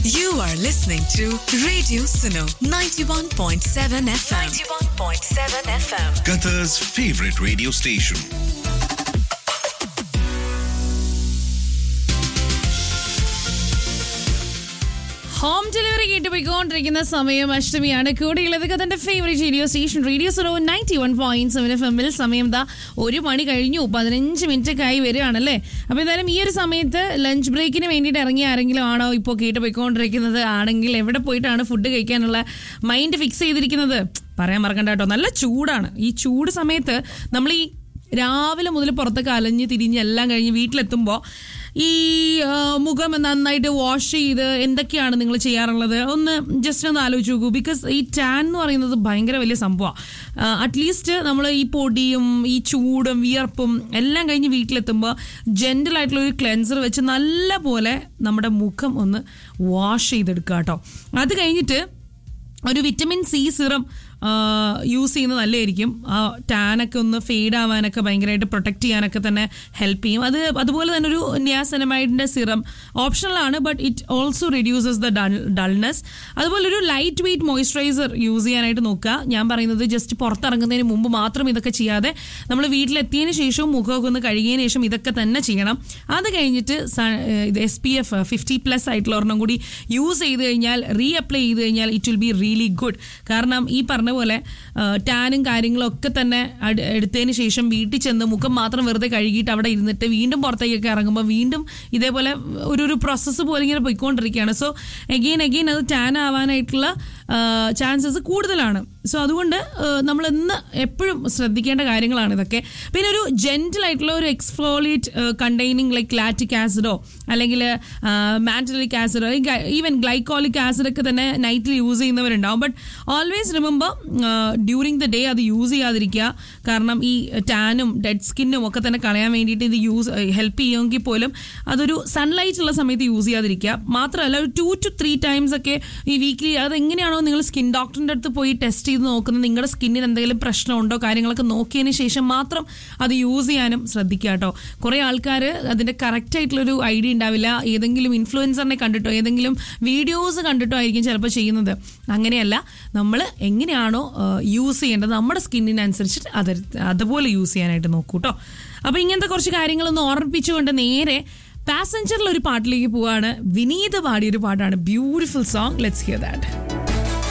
You are listening to Radio Suno 91.7 FM. 91.7 FM. Qatar's favorite radio station. Home delivery കേട്ട് പോയിക്കൊണ്ടിരിക്കുന്ന സമയം അഷ്ടമിയാണ് കൂടെയുള്ളത് കഥന്റെ ഫേവറേറ്റ് റേഡിയോ സ്റ്റേഷൻ റേഡിയോ സറോ ninety one point seven F എമ്മിൽ സമയം ദാ ഒരു മണി കഴിഞ്ഞു പതിനഞ്ച് മിനിറ്റ് ഒക്കെ ആയി വരികയാണല്ലേ അപ്പോൾ എന്തായാലും ഈ ഒരു സമയത്ത് ലഞ്ച് ബ്രേക്കിന് വേണ്ടിയിട്ട് ഇറങ്ങിയ ആരെങ്കിലും ആണോ ഇപ്പോൾ കേട്ട് പോയിക്കൊണ്ടിരിക്കുന്നത് ആണെങ്കിൽ എവിടെ പോയിട്ടാണ് ഫുഡ് കഴിക്കാനുള്ള മൈൻഡ് ഫിക്സ് ചെയ്തിരിക്കുന്നത് പറയാൻ മറക്കണ്ട കേട്ടോ നല്ല ചൂടാണ് ഈ ചൂട് സമയത്ത് നമ്മൾ ഈ രാവിലെ മുതൽ പുറത്തൊക്കെ അലഞ്ഞ് തിരിഞ്ഞ് എല്ലാം കഴിഞ്ഞ് വീട്ടിലെത്തുമ്പോൾ ഈ ആ, മുഖം നന്നായിട്ട് വാഷ് ചെയ്ത് എന്തൊക്കെയാണ് നിങ്ങൾ ചെയ്യാറുള്ളത് ഒന്ന് ജസ്റ്റ് ഒന്ന് ആലോചിച്ച് നോക്കൂ ബിക്കോസ് ഈ ടാൻ എന്ന് പറയുന്നത് ഭയങ്കര വലിയ സംഭവമാണ് അറ്റ്ലീസ്റ്റ് നമ്മൾ ഈ പൊടിയും ഈ ചൂടും വിയർപ്പും എല്ലാം കഴിഞ്ഞ് വീട്ടിലെത്തുമ്പോൾ ജെൻറ്റൽ ആയിട്ടുള്ള ഒരു ക്ലെൻസർ വെച്ച് നല്ല പോലെ നമ്മുടെ മുഖം ഒന്ന് വാഷ് ചെയ്തെടുക്കുക കേട്ടോ അത് കഴിഞ്ഞിട്ട് ഒരു വിറ്റമിൻ സി സിറം യൂസ് ചെയ്യുന്നത് നല്ലതായിരിക്കും ആ ടാനൊക്കെ ഒന്ന് ഫെയ്ഡ് ആവാനൊക്കെ ഭയങ്കരമായിട്ട് പ്രൊട്ടക്ട് ചെയ്യാനൊക്കെ തന്നെ ഹെൽപ്പ് ചെയ്യും അത് അതുപോലെ തന്നെ ഒരു നിയാസനമൈഡിൻ്റെ സിറം ഓപ്ഷണലാണ് but it also reduces the dullness അതുപോലെ ഒരു ലൈറ്റ് വെയിറ്റ് മോയ്സ്ചറൈസർ യൂസ് ചെയ്യാനായിട്ട് നോക്കുക ഞാൻ പറയുന്നത് ജസ്റ്റ് പുറത്തിറങ്ങുന്നതിന് മുമ്പ് മാത്രം ഇതൊക്കെ ചെയ്യാതെ നമ്മൾ വീട്ടിലെത്തിയതിന് ശേഷവും മുഖമൊക്കെ ഒന്ന് കഴുകിയതിന് ശേഷം ഇതൊക്കെ തന്നെ ചെയ്യണം അത് കഴിഞ്ഞിട്ട് സ- ഏഹ് ഇത് S P F fifty plus ആയിട്ടുള്ള ഒരെണ്ണം കൂടി യൂസ് ചെയ്ത് കഴിഞ്ഞാൽ റീ അപ്ലൈ ചെയ്ത് കഴിഞ്ഞാൽ it will be really good കാരണം ഈ പറഞ്ഞ പോലെ ടാനും കാര്യങ്ങളും ഒക്കെ തന്നെ അട്- എടുത്തതിന് ശേഷം വീട്ടിൽ ചെന്ന് മുഖം മാത്രം വെറുതെ കഴുകിയിട്ട് അവിടെ ഇരുന്നിട്ട് വീണ്ടും പുറത്തേക്കൊക്കെ ഇറങ്ങുമ്പോൾ വീണ്ടും ഇതേപോലെ ഒരു ഒരു പ്രോസസ്സ് പോലെ ഇങ്ങനെ പോയിക്കൊണ്ടിരിക്കുകയാണ് സോ എഗെയിൻ എഗെയിൻ അത് ടാൻ ആവാനായിട്ടുള്ള ചാൻസസ് കൂടുതലാണ് സോ അതുകൊണ്ട് നമ്മൾ ഇന്ന് എപ്പോഴും ശ്രദ്ധിക്കേണ്ട കാര്യങ്ങളാണ് ഇതൊക്കെ പിന്നെ ഒരു ജെന്റിൽ ആയിട്ടുള്ള ഒരു എക്സ്ഫോളിയേറ്റ് കണ്ടെയ്നിങ് ലൈക്ക് ലാറ്റിക് ആസിഡോ അല്ലെങ്കിൽ മാൻറ്റലിക് ആസിഡോ ഈവൻ ഗ്ലൈക്കോളിക് ആസിഡ് ഒക്കെ തന്നെ നൈറ്റിൽ യൂസ് ചെയ്യുന്നവരുണ്ടാവും but always remember during the day അത് യൂസ് ചെയ്യാതിരിക്കുക കാരണം ഈ ടാനും ഡെഡ് സ്കിന്നും ഒക്കെ തന്നെ കളയാൻ വേണ്ടിയിട്ട് ഇത് യൂസ് ഹെൽപ്പ് ചെയ്യുമെങ്കിൽ പോലും അതൊരു സൺലൈറ്റ് ഉള്ള സമയത്ത് യൂസ് ചെയ്യാതിരിക്കുക മാത്രമല്ല ഒരു ടു ടു ത്രീ ടൈംസ് ഒക്കെ ഈ വീക്ക്ലി അത് എങ്ങനെയാണോ നിങ്ങൾ സ്കിൻ ഡോക്ടറിൻ്റെ അടുത്ത് പോയി ടെസ്റ്റ് ചെയ്ത് നോക്കുന്നത് നിങ്ങളുടെ സ്കിന്നിന് എന്തെങ്കിലും പ്രശ്നമുണ്ടോ കാര്യങ്ങളൊക്കെ നോക്കിയതിന് ശേഷം മാത്രം അത് യൂസ് ചെയ്യാനും ശ്രദ്ധിക്കുക കേട്ടോ കുറേ ആൾക്കാർ അതിൻ്റെ കറക്റ്റ് ആയിട്ടുള്ളൊരു ഐഡിയ ഉണ്ടാവില്ല ഏതെങ്കിലും ഇൻഫ്ലുവൻസറിനെ കണ്ടിട്ടോ ഏതെങ്കിലും വീഡിയോസ് കണ്ടിട്ടോ ആയിരിക്കും ചിലപ്പോൾ ചെയ്യുന്നത് അങ്ങനെയല്ല നമ്മൾ എങ്ങനെയാണോ യൂസ് ചെയ്യേണ്ടത് നമ്മുടെ സ്കിന്നിനനുസരിച്ചിട്ട് അത് അതുപോലെ യൂസ് ചെയ്യാനായിട്ട് നോക്കൂ കേട്ടോ അപ്പോൾ ഇങ്ങനത്തെ കുറച്ച് കാര്യങ്ങളൊന്ന് ഓർമ്മിപ്പിച്ചുകൊണ്ട് നേരെ പാസഞ്ചറിൽ ഒരു പാട്ടിലേക്ക് പോവാണ് വിനീത പാടിയൊരു പാട്ടാണ് beautiful song let's hear that